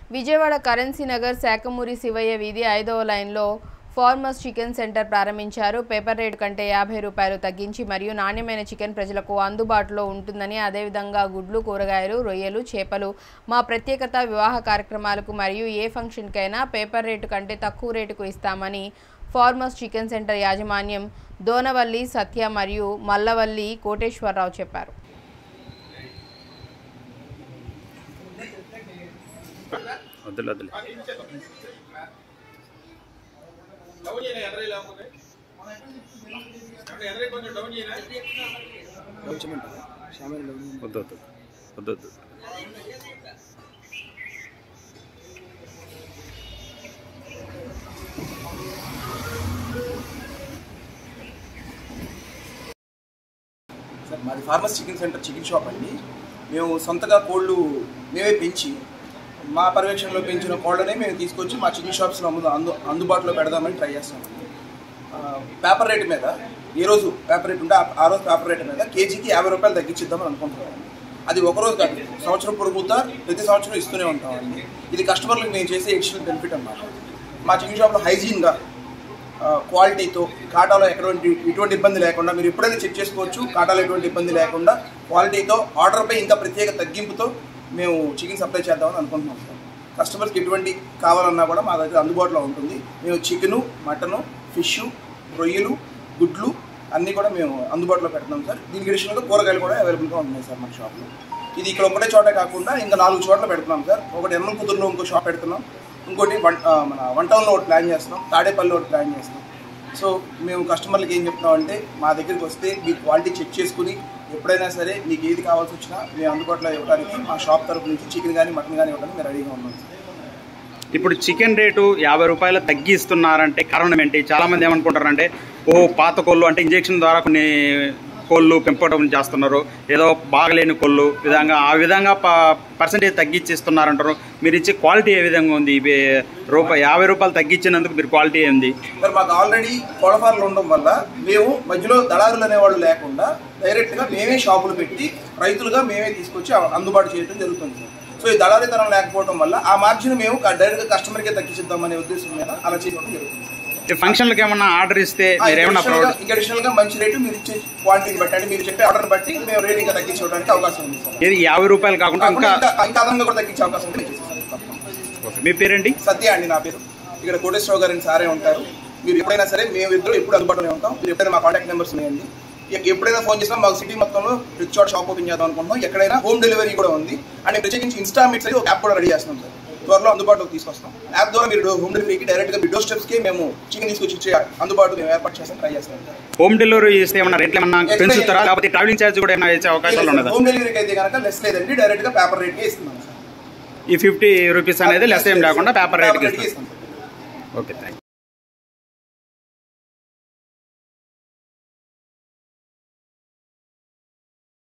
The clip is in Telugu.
విజయవాడ కరెన్సీ నగర్ శాఖమూరి శివయ్య వీధి ఐదవ లైన్లో ఫార్మర్స్ చికెన్ సెంటర్ ప్రారంభించారు పేపర్ రేటు కంటే యాభై రూపాయలు తగ్గించి మరియు నాణ్యమైన చికెన్ ప్రజలకు అందుబాటులో ఉంటుందని అదేవిధంగా గుడ్లు కూరగాయలు రొయ్యలు చేపలు మా ప్రత్యేకత వివాహ కార్యక్రమాలకు మరియు ఏ ఫంక్షన్కైనా పేపర్ రేటు కంటే తక్కువ రేటుకు ఇస్తామని ఫార్మర్స్ చికెన్ సెంటర్ యాజమాన్యం దోనవల్లి సత్య మరియు మల్లవల్లి కోటేశ్వరరావు చెప్పారు వద్దులే వద్దులే వద్దు వద్దు వద్దు వద్దు సార్ మాది farmers chicken center chicken shop అండి మేము సొంతగా కోళ్ళు మేమే పెంచి మా పర్యవేక్షణలో పెంచిన కోళ్ళనే మేము తీసుకొచ్చి మా చికెన్ షాప్స్లో అందు అందు అందుబాటులో పెడదామని ట్రై చేస్తామండి ఆ, పేపర్ రేట్ మీద ఏ రోజు పేపర్ రేట్ ఉంటే ఆ- ఆ రోజు పేపర్ రేట్ మీద కేజీకి యాభై రూపాయలు తగ్గించిద్దామని అనుకుంటున్నామండి అది ఒక రోజు కాదు సంవత్సరం పొడుగుతా ప్రతి సంవత్సరం ఇస్తూనే ఉంటామండి ఇది కస్టమర్లకు మేము చేసే ఎడిషనల్ బెనిఫిట్ అన్నమాట మా చికెన్ షాప్లో హైజీన్గా ఆ, క్వాలిటీతో కాటాలో ఎటువంటి ఎటువంటి ఇబ్బంది లేకుండా మీరు ఎప్పుడైనా చెక్ చేసుకోవచ్చు కాటాలో ఎటువంటి ఇబ్బంది లేకుండా క్వాలిటీతో ఆర్డర్పై ఇంకా ప్రత్యేక తగ్గింపుతో మేము చికెన్ సప్లై చేద్దామని అనుకుంటున్నాం సార్ కస్టమర్స్కి ఎటువంటి కావాలన్నా కూడా మా దగ్గర అందుబాటులో ఉంటుంది మేము చికెను మటను ఫిష్ రొయ్యలు గుడ్లు అన్నీ కూడా మేము అందుబాటులో పెడుతున్నాం సార్ దీనికి అడిషనల్గా కూరగాయలు కూడా అవైలబుల్గా ఉన్నాయి సార్ మన షాప్లో ఇది ఇక్కడ ఒకటే చోటే కాకుండా ఇంకా నాలుగు చోట్ల పెడుతున్నాం సార్ ఒకటి ఎన్నో కుదురులో ఇంకో షాప్ పెడుతున్నాం ఇంకోటి వన్ ఆ, మన వన్ టౌన్లో ఒకటి ప్లాన్ చేస్తున్నాం తాడేపల్లిలో ఒకటి ప్లాన్ చేస్తున్నాం సో మేము కస్టమర్లకి ఏం చెప్తున్నాం అంటే మా దగ్గరికి వస్తే మీ క్వాలిటీ చెక్ చేసుకుని ఎప్పుడైనా సరే మీకు ఏది కావాల్సి వచ్చినా మేము అందుబాటులో ఇవ్వడానికి మా షాప్ తరపు నుంచి చికెన్ కానీ మటన్ కానీ ఇవ్వడానికి మేము రెడీగా ఉన్నాం సార్ ఇప్పుడు చికెన్ రేటు యాభై రూపాయలు తగ్గిస్తున్నారంటే కారణం ఏంటి చాలా మంది ఏమనుకుంటారంటే ఓ పాత కోళ్ళు అంటే ఇంజెక్షన్ ద్వారా కొన్ని కోళ్ళు పెంపకం చేస్తున్నారు ఏదో బాగలేని కోళ్ళు విధంగా ఆ విధంగా పర్సంటేజ్ తగ్గించి ఇస్తున్నారంటారు మీరు ఇచ్చే క్వాలిటీ ఏ విధంగా ఉంది ఇవి రూపాయి యాభై రూపాయలు తగ్గించినందుకు మీరు క్వాలిటీ ఏంది మరి మాకు ఆల్రెడీ కోళ్ళఫార్లు ఉండడం వల్ల మేము మధ్యలో దళారులు అనేవాళ్ళు లేకుండా డైరెక్ట్గా మేమే షాపులు పెట్టి రైతులుగా మేమే తీసుకొచ్చి అందుబాటు చేయడం జరుగుతుంది సార్ సో ఈ దళారీతనం లేకపోవడం వల్ల ఆ మార్జిన్ మేము డైరెక్ట్గా కస్టమర్కే తగ్గించిద్దామనే ఉద్దేశం మీద అలా చేయడం జరుగుతుంది సార్. ఈ ఫంక్షన్లకు ఏమన్నా ఆర్డర్ ఇస్తే మీరు ఏమన్నా ఇంకా ప్రొవైడ్ ఇంకా additional గా మంచి రేటు మీరు ఇచ్చే క్వాంటిటీని బట్టి అంటే మీరు చెప్పే ఆర్డర్ బట్టి మేము రేట్ ఇంకా తగ్గించడానికి అవకాశం ఉంది సార్ ఏది యాభై రూపాయలు కాకుండా ఇంకా కాకుండా ఇంకా ఇంకా అదనంగా కూడా తగ్గించే అవకాశం ఉంది నేను చేసేస్తాను తప్పకుండా. ఓకే. మీ పేరేంటి సత్య అండి నా పేరు ఇక్కడ కోటేశ్వరరావు గారిని సారే ఉంటారు మీరు ఎప్పుడైనా సరే మేము ఇద్దరు ఎప్పుడు అందుబాటులో ఉంటాం మీరు ఎప్పుడైనా మా కాంటాక్ట్ నెంబర్స్ ఉన్నాయండి ఎ- ఎప్పుడైనా ఫోన్ చేసినా మాకు సిటీ మొత్తంలో ప్రతి చోట షాప్ ఓపెన్ చేద్దాం అనుకుంటున్నాం ఎక్కడైనా హోమ్ డెలివరీ కూడా ఉంది అండ్ ప్రత్యేకించి ఇన్స్టా మీట్స్ అని ఒక యాప్ కూడా రెడీ చేస్తున్నాం సార్ త్వరలో అందుబాటులోకి తీసుకొస్తాం యాప్ ద్వారా మీరు హోమ్ డెలివరీకి డైరెక్ట్గా మీ డోర్ స్టెప్స్కి మేము చికెన్ తీసుకొచ్చి ఇచ్చే అందుబాటు మేము ఏర్పాటు చేస్తాం ట్రై చేస్తాం సార్ హోమ్ డెలివరీ చేస్తే ఏమన్నా రేట్లు ఏమన్నా పెంచుతారా లేకపోతే ట్రావెలింగ్ ఛార్జ్ కూడా ఏమైనా ఇచ్చే అవకాశాలు ఉన్నదా హోమ్ డెలివరీకి అయితే కనుక లెస్ లేదండి డైరెక్ట్గా పేపర్ రేట్కే ఇస్తున్నాం సార్ ఈ ఫిఫ్టీ రూపీస్ అనేది లెస్ ఏం లేకుండా పేపర్ రేట్కి రేట్కే ఇస్తాం ఇస్తాం సార్ ఓకే థ్యాంక్